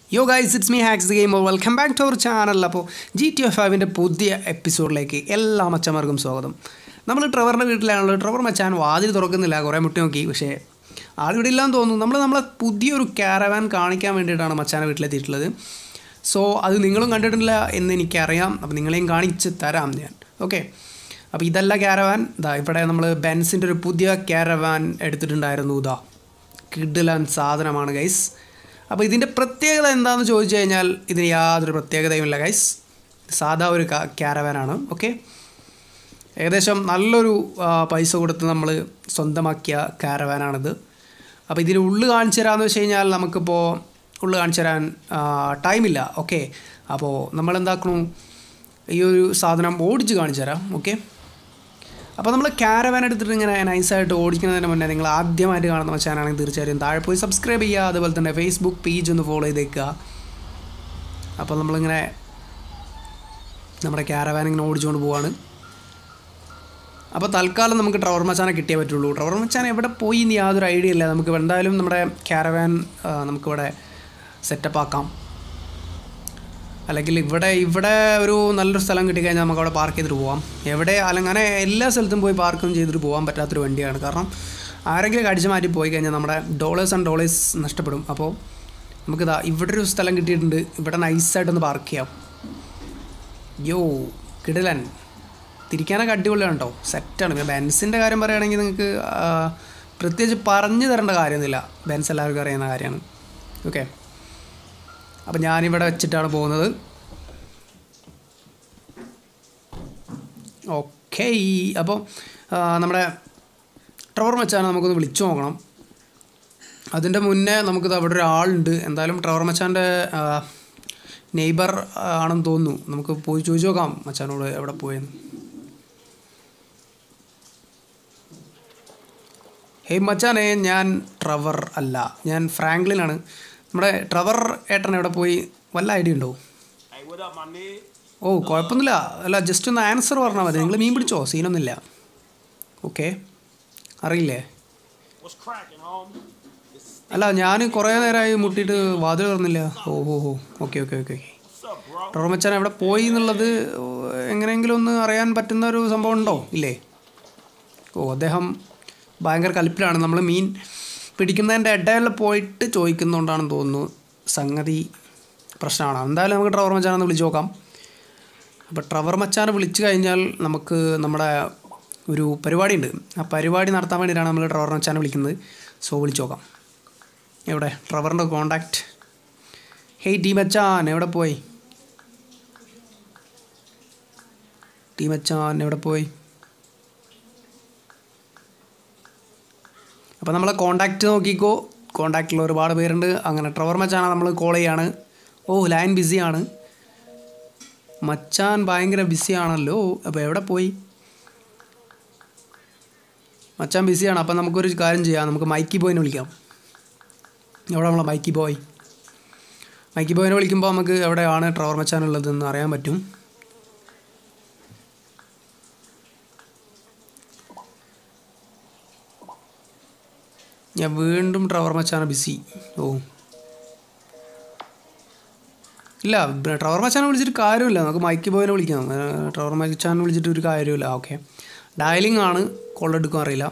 യോ guys it's me hax game welcome back to our channel അപ്പോൾ G T F ഫൈവിൻ്റെ പുതിയ എപ്പിസോഡിലേക്ക് എല്ലാ മച്ചന്മാർക്കും സ്വാഗതം നമ്മൾ ട്രവറിൻ്റെ വീട്ടിലാണല്ലോ ട്രവർ മച്ചാൻ വാതിൽ തുറക്കുന്നില്ല കുറേ മുട്ടി നോക്കി പക്ഷേ ആളിവിടെ ഇല്ലാന്ന് തോന്നുന്നു നമ്മൾ നമ്മളെ പുതിയൊരു കാരവാൻ കാണിക്കാൻ വേണ്ടിയിട്ടാണ് മച്ചാനെ വീട്ടിലെത്തിയിട്ടുള്ളത് സോ അത് നിങ്ങളും കണ്ടിട്ടില്ല എന്ന് എനിക്കറിയാം അപ്പോൾ നിങ്ങളെയും കാണിച്ച് തരാം ഞാൻ ഓക്കെ അപ്പോൾ ഇതല്ല കാരവാൻ ഇതാ ഇവിടെ നമ്മൾ ബെൻസിൻ്റെ ഒരു പുതിയ കാരവാൻ എടുത്തിട്ടുണ്ടായിരുന്നു ഇതാ കിഡിലൻ സാധനമാണ് ഗൈസ് അപ്പോൾ ഇതിൻ്റെ പ്രത്യേകത എന്താണെന്ന് ചോദിച്ചു കഴിഞ്ഞാൽ ഇതിന് യാതൊരു പ്രത്യേകതയുമില്ല ഗൈസ് സാധാ ഒരു ക്യാരവാനാണ് ഓക്കെ ഏകദേശം നല്ലൊരു ആ, പൈസ കൊടുത്ത് നമ്മൾ സ്വന്തമാക്കിയ കാരവാനാണിത് അപ്പോൾ ഇതിന് ഉള്ളു കാണിച്ചു തരാമെന്ന് വെച്ച് കഴിഞ്ഞാൽ നമുക്കിപ്പോൾ ഉള്ളു കാണിച്ചു തരാൻ ആ, ടൈമില്ല ഓക്കെ അപ്പോൾ നമ്മൾ എന്താക്കണു ഈ ഒരു സാധനം ഓടിച്ച് കാണിച്ചു തരാം ഓക്കെ അപ്പോൾ നമ്മൾ ക്യാരവാൻ എടുത്തിട്ട് ഇങ്ങനെ നൈസായിട്ട് ഓടിക്കുന്നതിന് മുന്നേ നിങ്ങൾ ആദ്യമായിട്ട് കാണുന്ന ചാനലാണെങ്കിൽ തീർച്ചയായും താഴെ പോയി സബ്സ്ക്രൈബ് ചെയ്യുക അതുപോലെ തന്നെ ഫേസ്ബുക്ക് പേജ് ഒന്ന് ഫോളോ ചെയ്തേക്കുക അപ്പോൾ നമ്മളിങ്ങനെ നമ്മുടെ ക്യാരവാൻ ഇങ്ങനെ ഓടിച്ചുകൊണ്ട് പോവാണ് അപ്പോൾ തൽക്കാലം നമുക്ക് ട്രവർ മച്ചാനെ കിട്ടിയേ പറ്റുള്ളൂ ട്രവർ മച്ചാൻ എവിടെ പോയി എന്ന് യാതൊരു ഐഡിയ ഇല്ല നമുക്ക് എന്തായാലും നമ്മുടെ ക്യാരവാൻ ആ, നമുക്കിവിടെ സെറ്റപ്പ് ആക്കാം അല്ലെങ്കിൽ ഇവിടെ ഇവിടെ ഒരു നല്ലൊരു സ്ഥലം കിട്ടിക്കഴിഞ്ഞാൽ നമുക്ക് അവിടെ പാർക്ക് ചെയ്തിട്ട് പോവാം എവിടെ അങ്ങനെ എല്ലാ സ്ഥലത്തും പോയി പാർക്കൊന്നും ചെയ്തിട്ട് പോകാൻ പറ്റാത്തൊരു വണ്ടിയാണ് കാരണം ആരെങ്കിലും അടിച്ചു മാറ്റി പോയി കഴിഞ്ഞാൽ നമ്മുടെ ഡോളേഴ്സ് ആൻഡ് ഡോളേഴ്സ് നഷ്ടപ്പെടും അപ്പോൾ നമുക്കിതാ ഇവിടെ ഒരു സ്ഥലം കിട്ടിയിട്ടുണ്ട് ഇവിടെ നൈസായിട്ടൊന്ന് പാർക്ക് ചെയ്യാം യോ കിടലൻ തിരിക്കാനൊക്കെ അടിപൊളിയാണ് കേട്ടോ സെറ്റാണ് പിന്നെ ബെൻസിൻ്റെ കാര്യം പറയുകയാണെങ്കിൽ നിങ്ങൾക്ക് ആ, പ്രത്യേകിച്ച് പറഞ്ഞു തരേണ്ട കാര്യമൊന്നുമില്ല ബെൻസ് എല്ലാവർക്കും അറിയുന്ന കാര്യമാണ് ഓക്കെ അപ്പം ഞാനിവിടെ വെച്ചിട്ടാണ് പോകുന്നത് ഓക്കെ അപ്പോൾ നമ്മുടെ ട്രവർ മച്ചാനെ നമുക്കൊന്ന് വിളിച്ചു നോക്കണം അതിൻ്റെ മുന്നേ നമുക്കിത് അവിടെ ഒരാളുണ്ട് എന്തായാലും ട്രവർ മച്ചാൻ്റെ നെയ്ബർ ആണെന്ന് തോന്നുന്നു നമുക്ക് പോയി ചോദിച്ചു നോക്കാം മച്ചാനോട് എവിടെ പോയെന്ന് ഹേയ് മച്ചാനെ ഞാൻ ട്രവർ അല്ല ഞാൻ ഫ്രാങ്ക്ലിനാണ് നമ്മുടെ ട്രവർ ഏട്ടൻ എവിടെ പോയി വല്ല ഐഡിയ ഉണ്ടോ Hey, what up, my nigga? ഓ കുഴപ്പമൊന്നുമില്ല അല്ല ജസ്റ്റ് ഒന്ന് ആൻസർ പറഞ്ഞാൽ മതി നിങ്ങൾ മീൻ പിടിച്ചോ സീനൊന്നുമില്ല ഓക്കെ അറിയില്ലേ What's cracking, homie? It's, അല്ല ഞാൻ കുറേ നേരമായി മുട്ടിയിട്ട് വാതിൽ തുറന്നില്ല oh oh oh okay okay okay okay what's up, bro? Trevor മച്ചാൻ എവിടെ പോയി എന്നുള്ളത് എങ്ങനെയെങ്കിലും ഒന്ന് അറിയാൻ പറ്റുന്ന ഒരു സംഭവം ഉണ്ടോ ഇല്ലേ ഓ അദ്ദേഹം ഭയങ്കര കലിപ്പിലാണ് നമ്മൾ മീൻ പിടിക്കുന്നതിൻ്റെ ഇടയിൽ പോയിട്ട് ചോദിക്കുന്നതുകൊണ്ടാണെന്ന് തോന്നുന്നു സംഗതി പ്രശ്നമാണ് എന്തായാലും നമുക്ക് ട്രവർ മച്ചാനെ ഒന്ന് വിളിച്ച് നോക്കാം അപ്പോൾ ട്രവർ മച്ചാനെ വിളിച്ചു കഴിഞ്ഞാൽ നമുക്ക് നമ്മുടെ ഒരു പരിപാടിയുണ്ട് ആ പരിപാടി നടത്താൻ വേണ്ടിയിട്ടാണ് നമ്മൾ ട്രവർ മച്ചാനെ വിളിക്കുന്നത് സോ വിളിച്ച് നോക്കാം എവിടെ ട്രവറിൻ്റെ കോണ്ടാക്റ്റ് ഹേയ് ടീ മച്ചാൻ എവിടെ പോയി ടീ മച്ചാൻ എവിടെ പോയി അപ്പോൾ നമ്മളെ കോണ്ടാക്റ്റ് നോക്കിക്കോ കോണ്ടാക്റ്റിൽ ഒരുപാട് പേരുണ്ട് അങ്ങനെ ട്രവർ മച്ചാനെ നമ്മൾ കോൾ ചെയ്യാണ് ഓ ലൈൻ ബിസിയാണ് മച്ചാൻ ഭയങ്കര ബിസിയാണല്ലോ അപ്പോൾ എവിടെ പോയി മച്ചാൻ ബിസിയാണ് അപ്പം നമുക്കൊരു കാര്യം ചെയ്യാം നമുക്ക് മൈക്കി ബോയിനെ വിളിക്കാം എവിടെ നമ്മളെ മൈക്കി ബോയ് മൈക്കി ബോയിനെ വിളിക്കുമ്പോൾ നമുക്ക് എവിടെയാണ് ട്രവർ മച്ചാൻ ഉള്ളതെന്ന് അറിയാൻ പറ്റും ഞാൻ വീണ്ടും ട്രവർ മച്ചാനെ ബിസി ഓ ഇല്ല ബ- ട്രവർ മച്ചാനെ വിളിച്ചിട്ട് കാര്യമില്ല നമുക്ക് മൈക്ക് ബോയിനെ വിളിക്കാം ഏ, ട്രവർ മച്ചാനെ വിളിച്ചിട്ട് ഒരു കാര്യമില്ല ഓക്കെ ഡയലിംഗ് ആണ് കോൾ എടുക്കാൻ അറിയില്ല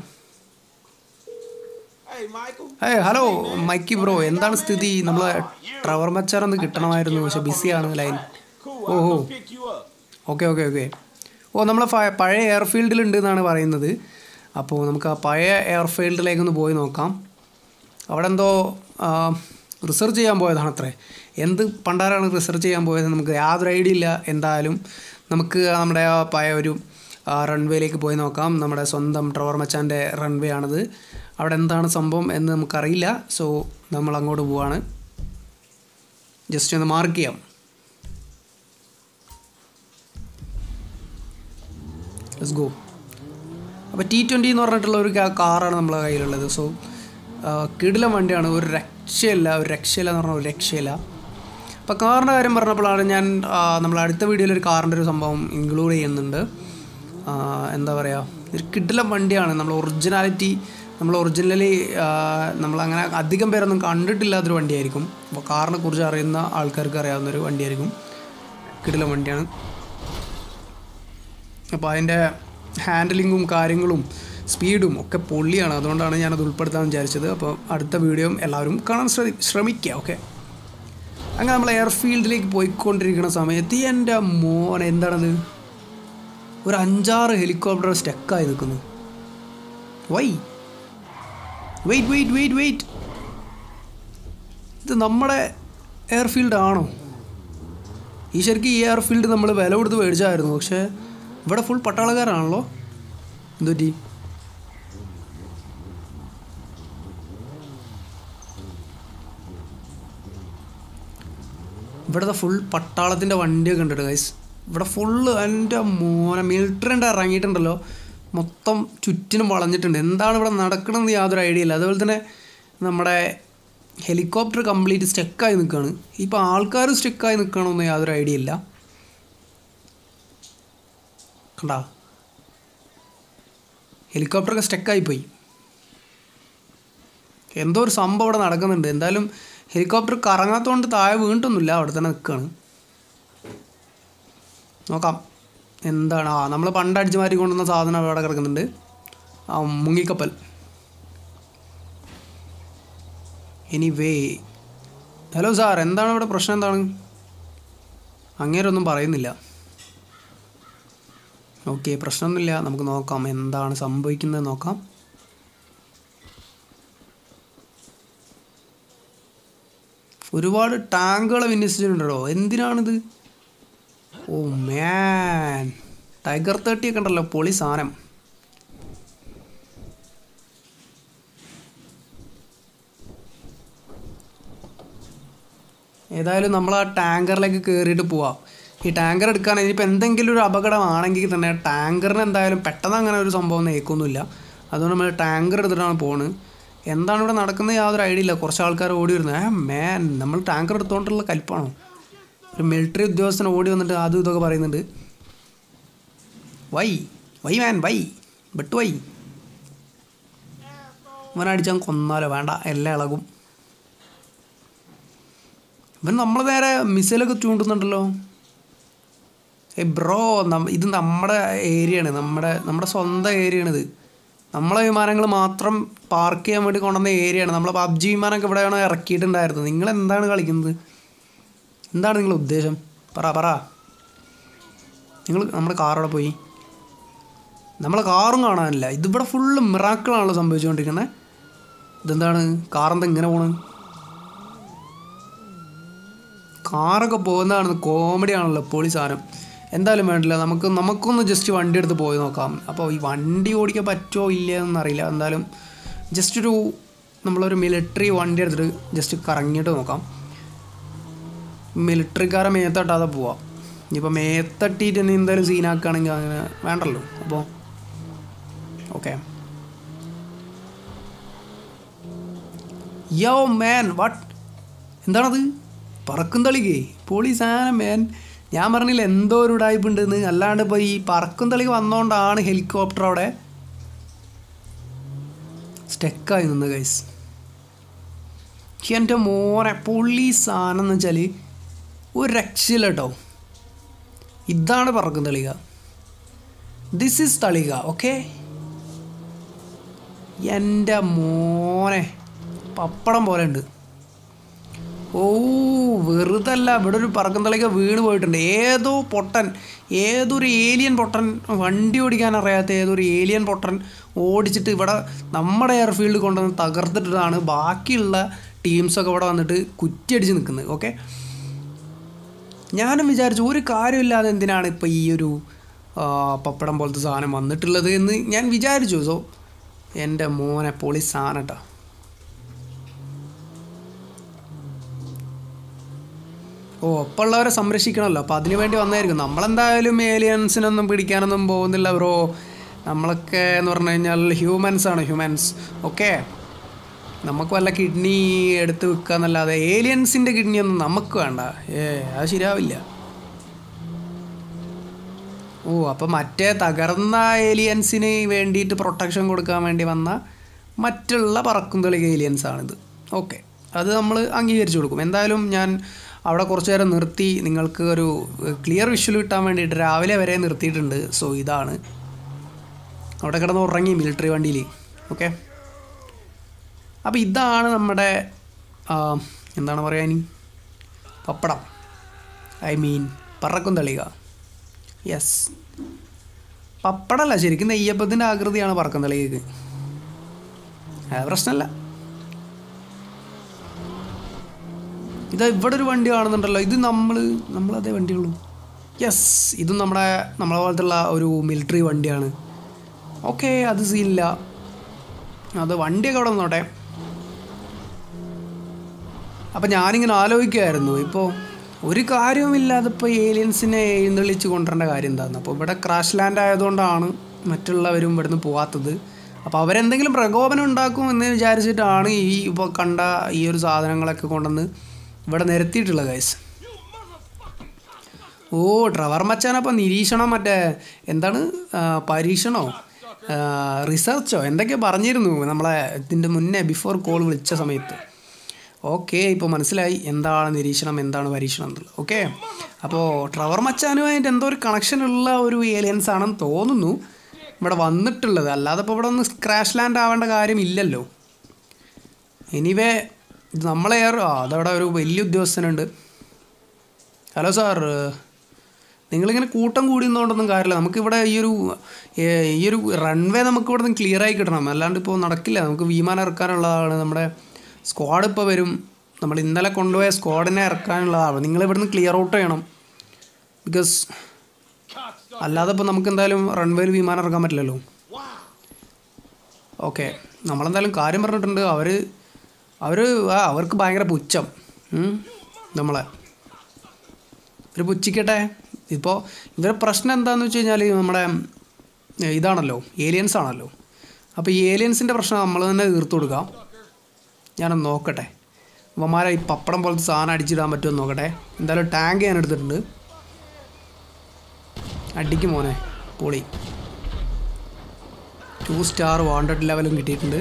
Hey, Michael. Hey hello Mikey bro എന്താണ് സ്ഥിതി നമ്മൾ ട്രവർ മച്ചാനൊന്ന് കിട്ടണമായിരുന്നു പക്ഷെ ബിസിയാണ് line Cool. Oh, I'll oh. come pick you up. Okay okay okay oh നമ്മളെ ഫ- പഴയ എയർഫീൽഡിലുണ്ട് എന്നാണ് പറയുന്നത് അപ്പോൾ നമുക്ക് ആ പഴയ എയർഫീൽഡിലേക്കൊന്ന് പോയി നോക്കാം അവിടെ എന്തോ റിസർച്ച് ചെയ്യാൻ പോയതാണ് അത്രേ എന്ത് പണ്ടാരാണ് റിസർച്ച് ചെയ്യാൻ പോയത് നമുക്ക് യാതൊരു ഐഡിയ ഇല്ല എന്തായാലും നമുക്ക് നമ്മുടെ ആ പഴയ ഒരു റൺവേയിലേക്ക് പോയി നോക്കാം നമ്മുടെ സ്വന്തം ട്രവർ മച്ചാൻ്റെ റൺവേ ആണിത് അവിടെ എന്താണ് സംഭവം എന്ന് നമുക്കറിയില്ല സോ നമ്മൾ അങ്ങോട്ട് പോവാണ് ജസ്റ്റ് ഒന്ന് മാർക്ക് ചെയ്യാം ലെറ്റ്സ് ഗോ അപ്പോൾ ടി ട്വൻറ്റി എന്ന് പറഞ്ഞിട്ടുള്ള ഒരു കാ- കാറാണ് നമ്മളെ കയ്യിലുള്ളത് സോ കിടിലം വണ്ടിയാണ് ഒരു രക്ഷയില്ല ഒരു രക്ഷയില്ല എന്ന് പറഞ്ഞാൽ ഒരു രക്ഷയില്ല അപ്പോൾ കാറിൻ്റെ കാര്യം പറഞ്ഞപ്പോഴാണ് ഞാൻ ആ, നമ്മൾ അടുത്ത വീഡിയോയിൽ ഒരു കാറിൻ്റെ ഒരു സംഭവം ഇൻക്ലൂഡ് ചെയ്യുന്നുണ്ട് ആ, എന്താ പറയുക ഒരു കിടിലം വണ്ടിയാണ് നമ്മൾ ഒറിജിനാലിറ്റി നമ്മൾ ഒറിജിനലി നമ്മളങ്ങനെ അധികം പേരൊന്നും കണ്ടിട്ടില്ലാത്തൊരു വണ്ടിയായിരിക്കും അപ്പോൾ കാറിനെ കുറിച്ച് അറിയുന്ന ആൾക്കാർക്ക് അറിയാവുന്നൊരു വണ്ടിയായിരിക്കും കിടിലം വണ്ടിയാണ് അപ്പോൾ അതിൻ്റെ ഹാൻഡിലിങ്ങും കാര്യങ്ങളും സ്പീഡും ഒക്കെ പൊള്ളിയാണ് അതുകൊണ്ടാണ് ഞാനത് ഉൾപ്പെടുത്താൻ വിചാരിച്ചത് അപ്പോൾ അടുത്ത വീഡിയോയും എല്ലാവരും കാണാൻ ശ്രമി ശ്രമിക്കുക ഓക്കെ അങ്ങനെ നമ്മൾ എയർഫീൽഡിലേക്ക് പോയിക്കൊണ്ടിരിക്കുന്ന സമയത്ത് എൻ്റെ മോൻ എന്താണത് ഒരു അഞ്ചാറ് ഹെലികോപ്റ്റർ സ്റ്റക്കായി നിൽക്കുന്നു why wait wait wait wait ഇത് നമ്മുടെ എയർഫീൽഡ് ആണോ ഈ ശരിക്കും ഈ എയർഫീൽഡ് നമ്മൾ വില കൊടുത്ത് മേടിച്ചായിരുന്നു പക്ഷേ ഇവിടെ ഫുൾ പട്ടാളക്കാരാണല്ലോ എന്തുപറ്റി ഇവിടുത്തെ ഫുൾ പട്ടാളത്തിൻ്റെ വണ്ടിയൊക്കെ കണ്ടിട്ട് ഗൈസ് ഇവിടെ ഫുള്ള് എൻ്റെ മോനെ മിലിറ്ററിൻ്റെ ഇറങ്ങിയിട്ടുണ്ടല്ലോ മൊത്തം ചുറ്റിനും വളഞ്ഞിട്ടുണ്ട് എന്താണ് ഇവിടെ നടക്കണമെന്ന് യാതൊരു ഐഡിയ ഇല്ല അതുപോലെ തന്നെ നമ്മുടെ ഹെലികോപ്റ്റർ കംപ്ലീറ്റ് സ്റ്റക്കായി നിൽക്കുകയാണ് ഇപ്പോൾ ആൾക്കാർ സ്റ്റക്കായി നിൽക്കണമെന്ന് യാതൊരു ഐഡിയ ഇല്ല കണ്ടാ ഹെലികോപ്റ്ററൊക്കെ സ്റ്റക്കായി പോയി എന്തോ ഒരു സംഭവം ഇവിടെ നടക്കുന്നുണ്ട് എന്തായാലും ഹെലികോപ്റ്റർ കറങ്ങാത്തതുകൊണ്ട് താഴെ വീണിട്ടൊന്നുമില്ല അവിടെ തന്നെ നിൽക്കുകയാണ് നോക്കാം എന്താണ് ആ നമ്മൾ പണ്ട് അടിച്ചു മാറ്റി കൊണ്ടുവന്ന സാധനം അവിടെ കിടക്കുന്നുണ്ട് ആ മുങ്ങിക്കപ്പൽ ഇനി വേ ഹലോ സാർ എന്താണ് ഇവിടെ പ്രശ്നം എന്താണ് അങ്ങേരൊന്നും പറയുന്നില്ല ഓക്കെ പ്രശ്നമൊന്നുമില്ല നമുക്ക് നോക്കാം എന്താണ് സംഭവിക്കുന്നത് നോക്കാം ഒരുപാട് ടാങ്കുകൾ വിന്യസിച്ചിട്ടുണ്ടോ എന്തിനാണിത് ഓ മാൻ ടൈഗർ തേർട്ടി ഒക്കെ ഉണ്ടല്ലോ പൊളി സാധനം ഏതായാലും നമ്മൾ ആ ടാങ്കറിലേക്ക് കയറിയിട്ട് പോവാം ഈ ടാങ്കർ എടുക്കാൻ ഇനിയിപ്പോൾ എന്തെങ്കിലും ഒരു അപകടമാണെങ്കിൽ തന്നെ ടാങ്കറിന് എന്തായാലും പെട്ടെന്ന് അങ്ങനെ ഒരു സംഭവം നേക്കൊന്നുമില്ല അതുകൊണ്ട് നമ്മൾ ടാങ്കർ എടുത്തിട്ടാണ് പോണ് എന്താണ് ഇവിടെ നടക്കുന്നത് യാതൊരു ഐഡിയ ഇല്ല കുറച്ച് ആൾക്കാർ ഓടി വരുന്നത് ഏ മാൻ നമ്മൾ ടാങ്കർ എടുത്തുകൊണ്ടുള്ള കലിപ്പാണോ ഒരു മിലിറ്ററി ഉദ്യോഗസ്ഥൻ ഓടി വന്നിട്ട് അതും ഇതൊക്കെ പറയുന്നുണ്ട് why why man why but why ഇവനടിച്ചാൽ കൊന്നാലോ വേണ്ട എല്ലാം ഇളകും ഇവൻ നമ്മൾ നേരെ മിസൈലൊക്കെ ചൂണ്ടുന്നുണ്ടല്ലോ ഏ ബ്രോ ഇത് നമ്മുടെ ഏരിയയാണ് നമ്മുടെ നമ്മുടെ സ്വന്തം ഏരിയയാണിത് നമ്മളെ വിമാനങ്ങൾ മാത്രം പാർക്ക് ചെയ്യാൻ വേണ്ടി കൊണ്ടുവന്ന ഏരിയയാണ് നമ്മളെ പബ്ജി വിമാനമൊക്കെ ഇവിടെയാണോ ഇറക്കിയിട്ടുണ്ടായിരുന്നത് നിങ്ങൾ എന്താണ് കളിക്കുന്നത് എന്താണ് നിങ്ങളുടെ ഉദ്ദേശം പറ പറ നിങ്ങൾ നമ്മുടെ കാറവിടെ പോയി നമ്മളെ കാറും കാണാനില്ല ഇതിവിടെ ഫുള്ള് മിറാക്കിളാണല്ലോ സംഭവിച്ചുകൊണ്ടിരിക്കുന്നത് ഇതെന്താണ് കാറെന്താ ഇങ്ങനെ പോണ് കാറൊക്കെ പോകുന്നതാണ് കോമഡി ആണല്ലോ പൊളി സാധനം എന്തായാലും വേണ്ടില്ല നമുക്ക് നമുക്കൊന്ന് ജസ്റ്റ് വണ്ടി എടുത്ത് പോയി നോക്കാം അപ്പോൾ ഈ വണ്ടി ഓടിക്കാൻ പറ്റുമോ ഇല്ല എന്നറിയില്ല എന്തായാലും ജസ്റ്റ് ഒരു നമ്മളൊരു മിലിറ്ററി വണ്ടി എടുത്തിട്ട് ജസ്റ്റ് കറങ്ങിയിട്ട് നോക്കാം മിലിറ്ററിക്കാരെ മേത്തട്ടാതെ പോവാം ഇനിയിപ്പോൾ മേത്തട്ടിയിട്ട് തന്നെ എന്തായാലും സീനാക്കുകയാണെങ്കിൽ അങ്ങനെ വേണ്ടല്ലോ അപ്പോൾ ഓക്കെ യോ മാൻ വാട്ട് എന്താണത് പറക്കും തളികേ പൊളി സാധനം മാൻ ഞാൻ പറഞ്ഞില്ല എന്തോ ഒരു ടൈപ്പ് ഉണ്ടെന്ന് അല്ലാണ്ട് ഇപ്പോൾ ഈ പറക്കും തളിക വന്നതുകൊണ്ടാണ് ഹെലികോപ്റ്റർ അവിടെ സ്റ്റെക്കായി നിന്ന് ഗൈസ് എൻ്റെ മോനെ പൊള്ളി സാധനം എന്ന് വെച്ചാൽ ഒരു രക്ഷയില്ല കേട്ടോ ഇതാണ് പറക്കും തളിക ദിസ് ഈസ് തളിക ഓക്കെ എൻ്റെ മോനെ പപ്പടം പോലെ ഉണ്ട് ഓ വെറുതല്ല ഇവിടെ ഒരു പറക്കും തളിക വീണ് പോയിട്ടുണ്ട് ഏതോ പൊട്ടൻ ഏതൊരു ഏലിയൻ പൊട്ടൻ വണ്ടി ഓടിക്കാൻ അറിയാത്ത ഏതൊരു ഏലിയൻ പൊട്ടൻ ഓടിച്ചിട്ട് ഇവിടെ നമ്മുടെ എയർഫീൽഡ് കൊണ്ടുവന്ന് തകർത്തിട്ടാണ് ബാക്കിയുള്ള ടീംസൊക്കെ ഇവിടെ വന്നിട്ട് കുറ്റിയടിച്ച് നിൽക്കുന്നത് ഓക്കെ ഞാനും വിചാരിച്ചു ഒരു കാര്യമില്ലാതെ എന്തിനാണ് ഇപ്പോൾ ഈ ഒരു ആ, പപ്പടം പോലത്തെ സാധനം വന്നിട്ടുള്ളത് എന്ന് ഞാൻ വിചാരിച്ചു സോ എൻ്റെ മോനെ പൊളി സാധനം കേട്ടോ ഓ ഒപ്പമുള്ളവരെ സംരക്ഷിക്കണമല്ലോ അപ്പോൾ അതിനു വേണ്ടി വന്നായിരിക്കും നമ്മളെന്തായാലും ഏലിയൻസിനൊന്നും പിടിക്കാനൊന്നും പോകുന്നില്ല ബ്രോ നമ്മളൊക്കെ എന്ന് പറഞ്ഞു കഴിഞ്ഞാൽ ഹ്യൂമൻസ് ആണ് ഹ്യൂമൻസ് ഓക്കെ നമുക്ക് വല്ല കിഡ്നി എടുത്ത് വെക്കുക എന്നല്ലാതെ ഏലിയൻസിൻ്റെ കിഡ്നി ഒന്നും നമുക്ക് വേണ്ട ഏ അത് ശരിയാവില്ല ഓ അപ്പോൾ മറ്റേ തകർന്ന ഏലിയൻസിന് വേണ്ടിയിട്ട് പ്രൊട്ടക്ഷൻ കൊടുക്കാൻ വേണ്ടി വന്ന മറ്റുള്ള പറക്കും തെളിക ഏലിയൻസ് ആണിത് ഓക്കെ അത് നമ്മൾ അംഗീകരിച്ചു കൊടുക്കും എന്തായാലും ഞാൻ അവിടെ കുറച്ച് നേരം നിർത്തി നിങ്ങൾക്ക് ഒരു ക്ലിയർ വിഷ്വൽ കിട്ടാൻ വേണ്ടിയിട്ട് രാവിലെ വരെ നിർത്തിയിട്ടുണ്ട് സോ ഇതാണ് അവിടെ കിടന്ന് ഉറങ്ങി മിലിറ്ററി വണ്ടിയിൽ ഓക്കെ അപ്പോൾ ഇതാണ് നമ്മുടെ ആ, എന്താണ് പറയുക ഇനി പപ്പടം ഐ മീൻ പറക്കും തളിക യെസ് പപ്പടമല്ല ശരിക്കും നെയ്യപ്പത്തിൻ്റെ ആകൃതിയാണ് പറക്കും തളികക്ക് അത് പ്രശ്നമല്ല ഇത് ഇവിടെ ഒരു വണ്ടി കാണുന്നുണ്ടല്ലോ ഇത് നമ്മൾ നമ്മളതേ വണ്ടിയുള്ളൂ യെസ് ഇതും നമ്മുടെ നമ്മളെ പോലത്തുള്ള ഒരു മിലിറ്ററി വണ്ടിയാണ് ഓക്കെ അത് സീനില്ല അത് വണ്ടിയൊക്കെ അവിടെ നിന്നോട്ടെ അപ്പം ഞാനിങ്ങനെ ആലോചിക്കുമായിരുന്നു ഇപ്പോൾ ഒരു കാര്യവുമില്ലാതെ ഇപ്പോൾ ഏലിയൻസിനെ എഴുന്നള്ളിച്ച് കൊണ്ടുവരേണ്ട കാര്യം എന്താണെന്ന് അപ്പോൾ ഇവിടെ ക്രാഷ് ലാൻഡ് ആയതുകൊണ്ടാണ് മറ്റുള്ളവരും ഇവിടുന്ന് പോകാത്തത് അപ്പോൾ അവരെന്തെങ്കിലും പ്രകോപനം ഉണ്ടാക്കും എന്ന് വിചാരിച്ചിട്ടാണ് ഈ ഇപ്പോൾ കണ്ട ഈ ഒരു സാധനങ്ങളൊക്കെ കൊണ്ടുവന്ന് ഇവിടെ നിരത്തിയിട്ടുള്ളത് ഗൈസ് ഓ ട്രവർ മച്ചാനപ്പോൾ നിരീക്ഷണം മറ്റേ എന്താണ് ആ, പരീക്ഷണോ ആ, റിസർച്ചോ എന്തൊക്കെ പറഞ്ഞിരുന്നു നമ്മളെ ഇതിൻ്റെ മുന്നേ ബിഫോർ കോൾ വിളിച്ച സമയത്ത് ഓക്കെ ഇപ്പോൾ മനസ്സിലായി എന്താണ് നിരീക്ഷണം എന്താണ് പരീക്ഷണം എന്നുള്ളത് ഓക്കെ അപ്പോൾ ട്രവർ മച്ചാനുമായിട്ട് എന്തോ ഒരു കണക്ഷൻ ഉള്ള ഒരു ഏലിയൻസ് ആണെന്ന് തോന്നുന്നു ഇവിടെ വന്നിട്ടുള്ളത് അല്ലാതെ ഇപ്പോൾ ഇവിടെ ഒന്ന് ക്രാഷ് ലാൻഡ് ആവേണ്ട കാര്യമില്ലല്ലോ എനിവേ ഇത് നമ്മളെ ഏർ ആ അതവിടെ ഒരു വലിയ ഉദ്യോഗസ്ഥനുണ്ട് ഹലോ സാർ നിങ്ങളിങ്ങനെ കൂട്ടം കൂടി നിന്നുകൊണ്ടൊന്നും കാര്യമില്ല നമുക്കിവിടെ ഈ ഒരു ഏ, ഈ ഒരു റൺവേ നമുക്ക് ഇവിടെ നിന്ന് ക്ലിയർ ആയി കിട്ടണം അല്ലാണ്ട് ഇപ്പോൾ നടക്കില്ല നമുക്ക് വിമാനം ഇറക്കാനുള്ളതാണ് നമ്മുടെ സ്ക്വാഡ് ഇപ്പോൾ വരും നമ്മൾ ഇന്നലെ കൊണ്ടുപോയ സ്ക്വാഡിനെ ഇറക്കാനുള്ളതാണ് നിങ്ങൾ ഇവിടുന്ന് ക്ലിയർ ഔട്ട് ചെയ്യണം ബിക്കോസ് അല്ലാതെ ഇപ്പോൾ നമുക്ക് എന്തായാലും റൺവേയിൽ വിമാനം ഇറക്കാൻ പറ്റില്ലല്ലോ ഓക്കെ നമ്മളെന്തായാലും കാര്യം പറഞ്ഞിട്ടുണ്ട് അവർ അവർ ആ അവർക്ക് ഭയങ്കര പുച്ഛം ഉം, നമ്മളെ ഒരു പുച്ഛിക്കട്ടെ ഇപ്പോൾ ഇവരുടെ പ്രശ്നം എന്താണെന്ന് വെച്ച് കഴിഞ്ഞാൽ നമ്മുടെ ഏ, ഇതാണല്ലോ ഏലിയൻസ് ആണല്ലോ അപ്പോൾ ഈ ഏലിയൻസിൻ്റെ പ്രശ്നം നമ്മൾ തന്നെ തീർത്തു കൊടുക്കാം ഞാനൊന്ന് നോക്കട്ടെ ഇവന്മാരെ ഈ പപ്പടം പോലത്തെ സാധനം അടിച്ചിടാൻ പറ്റുമോ നോക്കട്ടെ എന്തായാലും ടാങ്ക് ഞാൻ എടുത്തിട്ടുണ്ട് അടിക്കും മോനെ പൊളി ടു സ്റ്റാർ വാണ്ടഡ് ലെവലും കിട്ടിയിട്ടുണ്ട്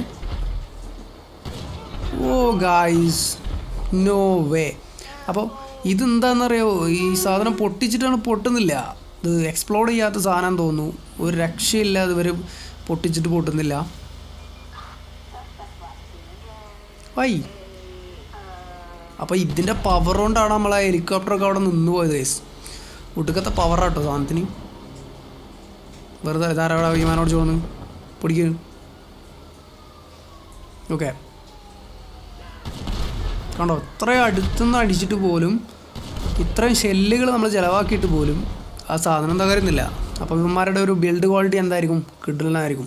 ഓ ഗായ്സ് നോ വേ അപ്പോൾ ഇതെന്താണെന്നറിയോ ഈ സാധനം പൊട്ടിച്ചിട്ടാണ് പൊട്ടുന്നില്ല ഇത് എക്സ്പ്ലോഡ് ചെയ്യാത്ത സാധനം തോന്നുന്നു ഒരു രക്ഷയില്ല ഇവർ പൊട്ടിച്ചിട്ട് പൊട്ടുന്നില്ല വൈ അപ്പോൾ ഇതിൻ്റെ പവർ കൊണ്ടാണ് നമ്മളെ ഹെലികോപ്റ്ററൊക്കെ അവിടെ നിന്ന് പോയത് ഗൈസ് ഒടുക്കത്തെ പവറാട്ടോ സാധനത്തിന് വെറുതെ ഇതാരവിടെ വിമാനോട് ചോന്ന് പിടിക്കുക ഓക്കെ കണ്ടോ ഇത്രയും അടുത്തുനിന്ന് അടിച്ചിട്ട് പോലും ഇത്രയും ഷെല്ലുകൾ നമ്മൾ ചിലവാക്കിയിട്ട് പോലും ആ സാധനം തകരുന്നില്ല അപ്പോൾ ഇവന്മാരുടെ ഒരു ബിൽഡ് ക്വാളിറ്റി എന്തായിരിക്കും കിട്ടലായിരിക്കും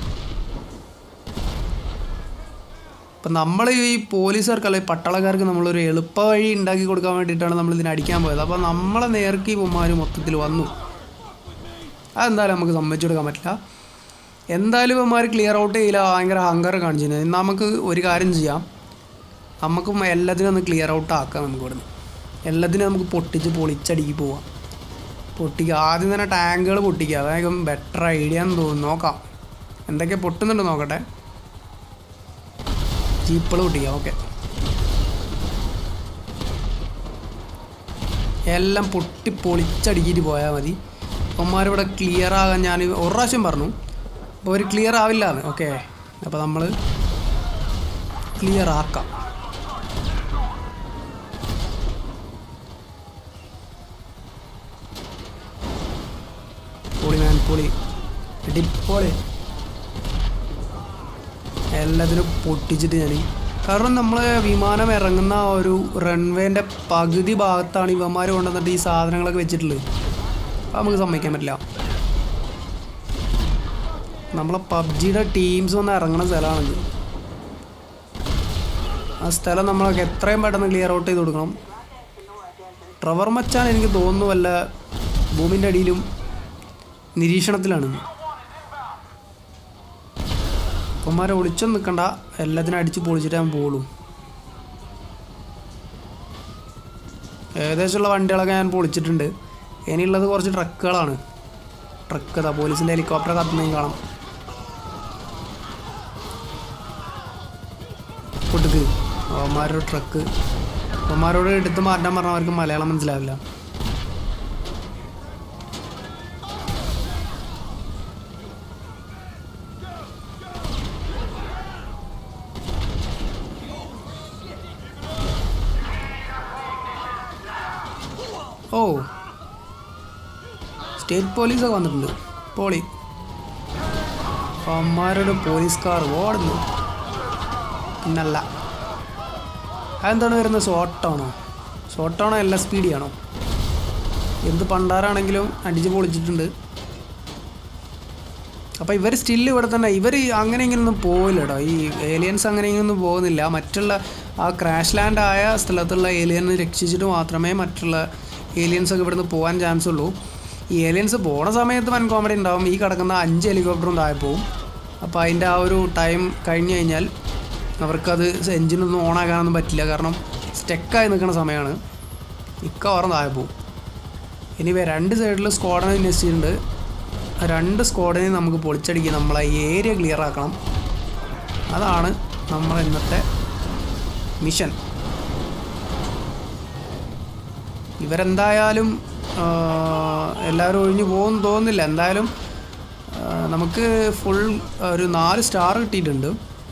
ഇപ്പം നമ്മൾ ഈ പോലീസുകാർക്ക് അല്ലെങ്കിൽ പട്ടാളക്കാർക്ക് നമ്മളൊരു എളുപ്പ വഴി ഉണ്ടാക്കി കൊടുക്കാൻ വേണ്ടിയിട്ടാണ് നമ്മൾ ഇതിനെ അടിക്കാൻ പോയത് അപ്പോൾ നമ്മളെ നേർക്ക് ഇവന്മാർ മൊത്തത്തിൽ വന്നു അതെന്തായാലും നമുക്ക് സമ്മതിച്ചു കൊടുക്കാൻ പറ്റില്ല എന്തായാലും ഇവന്മാർ ക്ലിയർ ഔട്ട് ചെയ്യില്ല ഭയങ്കര ഹങ്കർ കാണിച്ചിരുന്നത് നമുക്ക് ഒരു കാര്യം ചെയ്യാം നമുക്ക് എല്ലാത്തിനും ഒന്ന് ക്ലിയർ ഔട്ട് ആക്കാം നമുക്ക് ഇവിടുന്ന് എല്ലാത്തിനും നമുക്ക് പൊട്ടിച്ച് പൊളിച്ചടിക്ക് പോവാം പൊട്ടിക്കുക ആദ്യം തന്നെ ടാങ്കുകൾ പൊട്ടിക്കുക അതായത് ബെറ്റർ ഐഡിയ എന്ന് തോന്നുന്നു നോക്കാം എന്തൊക്കെ പൊട്ടുന്നുണ്ട് നോക്കട്ടെ ജീപ്പുകൾ പൊട്ടിക്കുക ഓക്കെ എല്ലാം പൊട്ടി പൊളിച്ചടിക്കിട്ട് പോയാൽ മതി അവന്മാരിവിടെ ക്ലിയർ ആകാൻ ഞാൻ ഒരു പ്രാവശ്യം പറഞ്ഞു അപ്പോൾ ഒരു ക്ലിയർ ആവില്ല എന്ന് ഓക്കെ അപ്പോൾ നമ്മൾ ക്ലിയർ ആക്കാം പൊളി മാൻ പൊളി ഇടിപ്പൊളി എല്ലാത്തിനും പൊട്ടിച്ചിട്ട് ഞാൻ കാരണം നമ്മൾ വിമാനം ഇറങ്ങുന്ന ആ ഒരു റൺവേൻ്റെ പകുതി ഭാഗത്താണ് ഇവന്മാർ കൊണ്ടുവന്നിട്ട് ഈ സാധനങ്ങളൊക്കെ വെച്ചിട്ടുള്ളത് അത് നമുക്ക് സമ്മതിക്കാൻ പറ്റില്ല നമ്മളെ പബ്ജിയുടെ ടീംസ് വന്ന് ഇറങ്ങുന്ന സ്ഥലമാണിത് ആ സ്ഥലം നമ്മളൊക്കെ എത്രയും പെട്ടെന്ന് ക്ലിയർ ഔട്ട് ചെയ്ത് കൊടുക്കണം ട്രവർ മച്ചാൻ എനിക്ക് തോന്നുന്നു വല്ല ഭൂമിൻ്റെ അടിയിലും നിരീക്ഷണത്തിലാണ് അപ്പന്മാരെ ഒളിച്ചൊന്നും നിൽക്കണ്ട എല്ലാത്തിനും അടിച്ച് പൊളിച്ചിട്ട് ഞാൻ പോളൂ ഏകദേശമുള്ള വണ്ടികളൊക്കെ ഞാൻ പൊളിച്ചിട്ടുണ്ട് ഇനിയുള്ളത് കുറച്ച് ട്രക്കുകളാണ് ട്രക്ക് ഇതാ പോലീസിൻ്റെ ഹെലികോപ്റ്റർ കത്തുന്നതും കാണാം അവന്മാരുടെ ട്രക്ക് അവന്മാരോട് എടുത്ത് മാറ്റാൻ പറഞ്ഞവർക്ക് മലയാളം മനസ്സിലാവില്ല ഓ സ്റ്റേറ്റ് പോലീസൊക്കെ വന്നിട്ടുണ്ട് പോളി അവന്മാരുടെ പോലീസ് കാർ ഓടുന്നു പിന്നല്ല അതെന്താണ് വരുന്നത് ഷോട്ടാണോ ഷോട്ടാണോ എൽ എസ് പി ഡി ആണോ എന്ത് പണ്ടാറാണെങ്കിലും അടിച്ച് പൊളിച്ചിട്ടുണ്ട് അപ്പോൾ ഇവർ സ്റ്റിൽ ഇവിടെ തന്നെ ഇവർ അങ്ങനെ ഇങ്ങനെയൊന്നും പോവില്ല കേട്ടോ ഈ ഏലിയൻസ് അങ്ങനെ ഇങ്ങനെയൊന്നും പോകുന്നില്ല മറ്റുള്ള ആ ക്രാഷ് ലാൻഡ് ആയ സ്ഥലത്തുള്ള ഏലിയനെ രക്ഷിച്ചിട്ട് മാത്രമേ മറ്റുള്ള ഏലിയൻസ് ഒക്കെ ഇവിടുന്ന് പോകാൻ ചാൻസ് ഉള്ളൂ ഈ ഏലിയൻസ് പോണ സമയത്ത് വൻ കോമഡി ഉണ്ടാവും ഈ കിടക്കുന്ന അഞ്ച് ഹെലികോപ്റ്ററും താഴെ പോവും അപ്പോൾ അതിൻ്റെ ആ ഒരു ടൈം കഴിഞ്ഞ് കഴിഞ്ഞാൽ അവർക്കത് എഞ്ചിനൊന്നും ഓൺ ആക്കാനൊന്നും പറ്റില്ല കാരണം സ്റ്റെക്കായി നിൽക്കുന്ന സമയമാണ് ഇക്ക ഓർന്ന് താഴെ പോവും ഇനി രണ്ട് സൈഡിൽ സ്ക്വാഡിനെ വിന്യസിച്ചിട്ടുണ്ട് ആ രണ്ട് സ്ക്വാഡിനെ നമുക്ക് പൊളിച്ചടിക്കുക നമ്മളെ ഈ ഏരിയ ക്ലിയർ ആക്കണം അതാണ് നമ്മൾ ഇന്നത്തെ മിഷൻ ഇവരെന്തായാലും ആ, എല്ലാവരും ഒഴിഞ്ഞു പോകുമെന്ന് തോന്നുന്നില്ല എന്തായാലും ആ, നമുക്ക് ഫുൾ ഒരു നാല് സ്റ്റാർ കിട്ടിയിട്ടുണ്ട്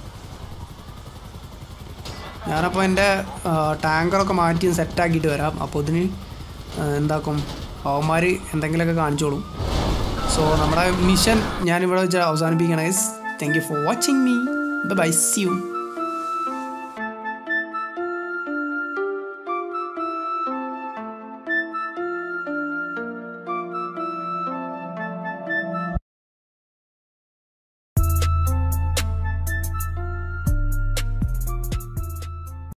ഞാനപ്പോൾ എൻ്റെ ടാങ്കറൊക്കെ മാറ്റി സെറ്റാക്കിയിട്ട് വരാം അപ്പോൾ ഇതിന് ആ, എന്താക്കും അവന്മാർ എന്തെങ്കിലുമൊക്കെ കാണിച്ചോളും സോ നമ്മുടെ മിഷൻ ഞാനിവിടെ വെച്ച് അവസാനിപ്പിക്കണേ thank you for watching me bye see U